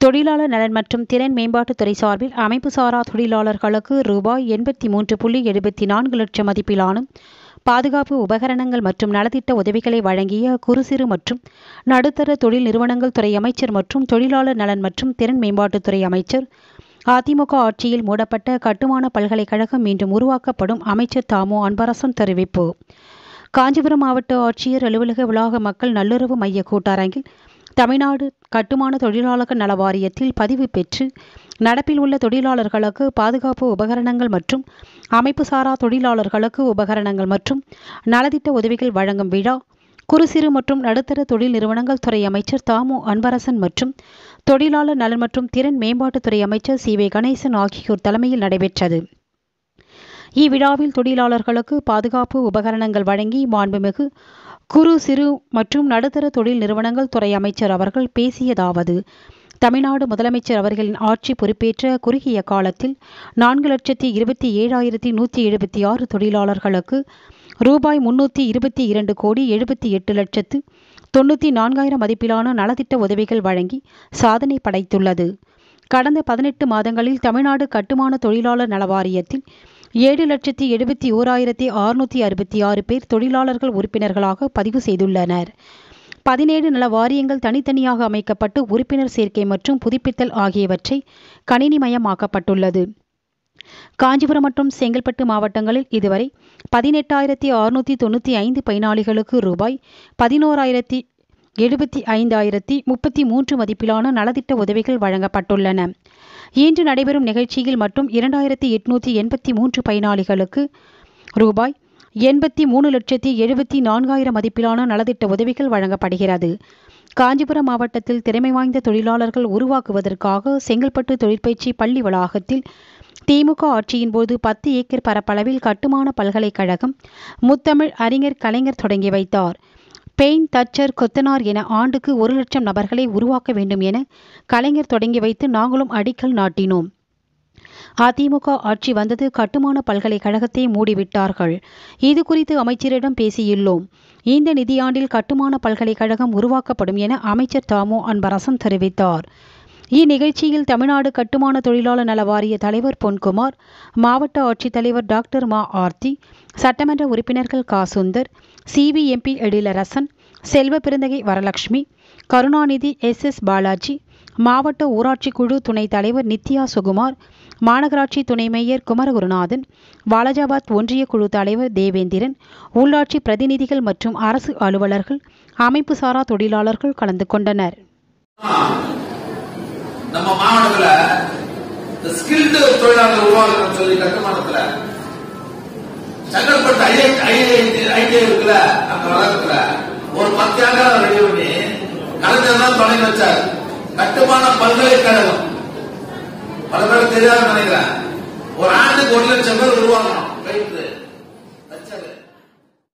தொழிலாளர் நலன் மற்றும் திறன் மேம்பாட்டுத்துறை சார்பில் அமைப்பு சாரா தொழிலாளர்களுக்கு ரூபாய் எண்பத்தி மூன்று புள்ளி எழுபத்தி நான்கு லட்சம் மதிப்பிலான பாதுகாப்பு உபகரணங்கள் மற்றும் நலத்திட்ட உதவிகளை வழங்கிய குறு சிறு மற்றும் நடுத்தர தொழில் நிறுவனங்கள் துறை அமைச்சர் மற்றும் தொழிலாளர் நலன் மற்றும் திறன் மேம்பாட்டுத்துறை அமைச்சர் அதிமுக ஆட்சியில் மூடப்பட்ட கட்டுமான பல்கலைக்கழகம் மீண்டும் உருவாக்கப்படும் அமைச்சர் தாமோ அன்பரசன் தெரிவிப்பு காஞ்சிபுரம் மாவட்ட ஆட்சியர் அலுவலக வளாக மக்கள் நல்லுறவு மைய கூட்டரங்கில் தமிழ்நாடு கட்டுமான தொழிலாளர்கள் நல வாரியத்தில் பதிவு பெற்று நடப்பில் உள்ள தொழிலாளர்களுக்கு பாதுகாப்பு உபகரணங்கள் மற்றும் அமைப்பு சாரா தொழிலாளர்களுக்கு உபகரணங்கள் மற்றும் நலத்திட்ட உதவிகள் வழங்கும் விழா குறு சிறு மற்றும் நடுத்தர தொழில் நிறுவனங்கள் துறை அமைச்சர் தாமு அன்பரசன் மற்றும் தொழிலாளர் நலன் மற்றும் திறன் மேம்பாட்டுத்துறை அமைச்சர் சி வே கணேசன் ஆகியோர் தலைமையில் நடைபெற்றது இவ்விழாவில் தொழிலாளர்களுக்கு பாதுகாப்பு உபகரணங்கள் வழங்கி மாண்புமிகு குறு சிறு மற்றும் நடுத்தர தொழில் நிறுவனங்கள் துறை அமைச்சர் அவர்கள் பேசியதாவது தமிழ்நாடு முதலமைச்சர் அவர்களின் ஆட்சி பொறுப்பேற்ற குறுகிய காலத்தில் நான்கு லட்சத்தி இருபத்தி ஏழாயிரத்தி நூற்றி எழுபத்தி ஆறு தொழிலாளர்களுக்கு ரூபாய் முன்னூற்றி இருபத்தி இரண்டு கோடி எழுபத்தி எட்டு லட்சத்து தொண்ணூற்றி நான்காயிரம் மதிப்பிலான நலத்திட்ட உதவிகள் வழங்கி சாதனை படைத்துள்ளது கடந்த பதினெட்டு மாதங்களில் தமிழ்நாடு கட்டுமான தொழிலாளர் நல வாரியத்தில் ஏழு லட்சத்தி எழுபத்தி ஓராயிரத்தி அறுநூற்றி அறுபத்தி ஆறு பேர் தொழிலாளர்கள் உறுப்பினர்களாக பதிவு செய்துள்ளனர் பதினேழு நல வாரியங்கள் தனித்தனியாக அமைக்கப்பட்டு உறுப்பினர் சேர்க்கை மற்றும் புதுப்பித்தல் ஆகியவற்றை கணினிமயமாக்கப்பட்டுள்ளது காஞ்சிபுரம் மற்றும் செங்கல்பட்டு மாவட்டங்களில் இதுவரை பதினெட்டாயிரத்தி அறுநூற்றி தொண்ணூற்றி ஐந்து பயனாளிகளுக்கு ரூபாய் பதினோராயிரத்தி எழுபத்தி ஐந்தாயிரத்தி முப்பத்தி மூன்று மதிப்பிலான நலத்திட்ட உதவிகள் வழங்கப்பட்டுள்ளன இன்று நடைபெறும் நிகழ்ச்சியில் மட்டும் இரண்டாயிரத்தி எட்நூற்றி எண்பத்தி மூன்று பயனாளிகளுக்கு ரூபாய் எண்பத்தி மூணு லட்சத்தி எழுபத்தி நான்காயிரம் மதிப்பிலான நலத்திட்ட உதவிகள் வழங்கப்படுகிறது காஞ்சிபுரம் மாவட்டத்தில் திறமை வாய்ந்த தொழிலாளர்கள் உருவாக்குவதற்காக செங்கல்பட்டு தொழிற்பயிற்சி பள்ளி வளாகத்தில் திமுக ஆட்சியின் போது பத்து ஏக்கர் பரப்பளவில் கட்டுமான பல்கலைக்கழகம் முத்தமிழ் அறிஞர் கலைஞர் தொடங்கி வைத்தார் பெயின் தச்சர் கொத்தனார் என ஆண்டுக்கு ஒரு லட்சம் நபர்களை உருவாக்க வேண்டும் என கலைஞர் தொடங்கி வைத்து நாங்களும் அடிக்கல் நாட்டினோம் அதிமுக ஆட்சி வந்தது கட்டுமான பல்கலைக்கழகத்தை மூடிவிட்டார்கள் இது குறித்து அமைச்சரிடம் பேசியுள்ளோம் இந்த நிதியாண்டில் கட்டுமான பல்கலைக்கழகம் உருவாக்கப்படும் என அமைச்சர் தாமோ அன்பரசன் தெரிவித்தார் இந்நிகழ்ச்சியில் தமிழ்நாடு கட்டுமான தொழிலாளர் நல வாரிய தலைவர் பொன்குமார் மாவட்ட ஆட்சித்தலைவர் டாக்டர் மா ஆர்த்தி சட்டமன்ற உறுப்பினர்கள் கா சுந்தர் சிபிஎம்பி எழிலரசன் செல்வ பிறந்தகை வரலட்சுமி கருணாநிதி எஸ் எஸ் பாலாஜி மாவட்ட ஊராட்சி குழு துணைத் தலைவர் நித்யா சுகுமார் மாநகராட்சி துணை மேயர் குமரகுருநாதன் வாலாஜாபாத் ஒன்றிய குழு தலைவர் தேவேந்திரன் உள்ளாட்சி பிரதிநிதிகள் மற்றும் அரசு அலுவலர்கள் அமைப்பு சாரா தொழிலாளர்கள் கலந்து கொண்டனர் நம்ம மாவட்டத்துல இந்த ஸ்கில்டு தொழிலாளர்கள் உருவாக்கணும்னு சொல்லி கட்டுமானத்துல செங்கல்பட்டு ஐடி இருக்குல்ல அந்த வழக்கத்துல ஒரு பத்து ஏக்கர் ரெடி பண்ணி கலைஞர் தான் தொடங்கி வச்சார் கட்டுமான பல்கலைக்கழகம் பல பேருக்கு தெரியாதுன்னு நினைக்கிறேன் ஒரு ஆண்டுக்கு ஒரு லட்சம் பேர் உருவாக்கணும் பயிற்று